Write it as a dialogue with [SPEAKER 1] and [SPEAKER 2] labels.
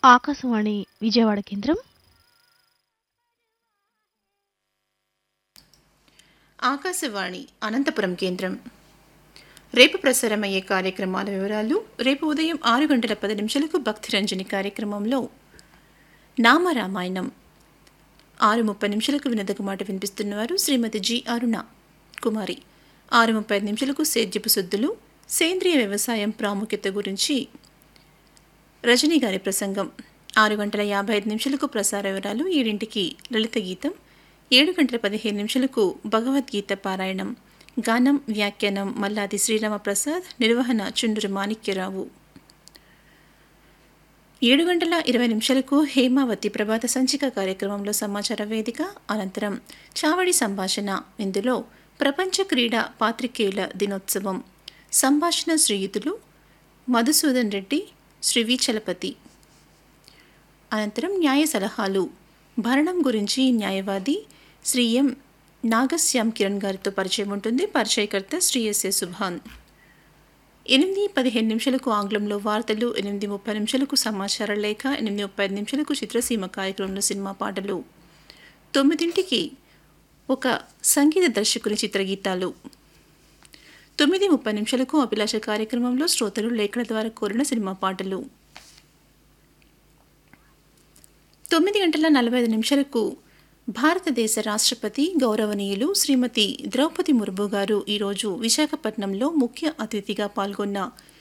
[SPEAKER 1] ఆకాశవాణి విజయవాడ కేంద్రం
[SPEAKER 2] ఆకాశవాణి అనంతపురం కేంద్రం రేపు ప్రసారమయ్యే కార్యక్రమాల వివరాలు రేపు ఉదయం ఆరు గంటల పది నిమిషాలకు భక్తిరంజని కార్యక్రమంలో నామరామాయణం ఆరు ముప్పై నిమిషాలకు వినదగు మాట వినిపిస్తున్నవారు శ్రీమతి జి అరుణ కుమారి ఆరు ముప్పై ఐదు నిమిషాలకు సేద్యపు శుద్ధులు సేంద్రియ వ్యవసాయం ప్రాముఖ్యత గురించి రజనీ గారి ప్రసంగం ఆరు గంటల యాభై ఐదు నిమిషాలకు ప్రసార వివరాలు ఏడింటికి లలిత గీతం ఏడు గంటల పదిహేను నిమిషాలకు భగవద్గీత పారాయణం గానం వ్యాఖ్యానం మల్లాది శ్రీరామ ప్రసాద్ నిర్వహణ చుండూరు మాణిక్యరావు ఏడు గంటల ఇరవై నిమిషాలకు హేమావతి ప్రభాత సంచిక కార్యక్రమంలో సమాచార వేదిక అనంతరం చావడి సంభాషణ ఇందులో ప్రపంచ క్రీడా పాత్రికేయుల దినోత్సవం సంభాషణ శ్రీయుతులు మధుసూదన్ రెడ్డి శ్రీ వి చలపతి అనంతరం న్యాయ సలహాలు భరణం గురించి న్యాయవాది శ్రీ ఎం నాగశ్యామ్ కిరణ్ గారితో పరిచయం ఉంటుంది పరిచయకర్త శ్రీ ఎస్ఏ సుభాన్ ఎనిమిది పదిహేను నిమిషాలకు ఆంగ్లంలో వార్తలు ఎనిమిది ముప్పై నిమిషాలకు సమాచార లేఖ ఎనిమిది ముప్పై ఐదు నిమిషాలకు చిత్రసీమ కార్యక్రమంలో సినిమా పాటలు తొమ్మిదింటికి ఒక సంగీత దర్శకుని చిత్రగీతాలు తొమ్మిది ముప్పై నిమిషాలకు అభిలాష కార్యక్రమంలో శ్రోతలు లేఖల ద్వారా కోరిన సినిమా పాటలు తొమ్మిది గంటల నలభై ఐదు నిమిషాలకు భారతదేశ రాష్ట్రపతి గౌరవనీయులు శ్రీమతి ద్రౌపది ముర్ము గారు ఈరోజు విశాఖపట్నంలో ముఖ్య అతిథిగా పాల్గొన్న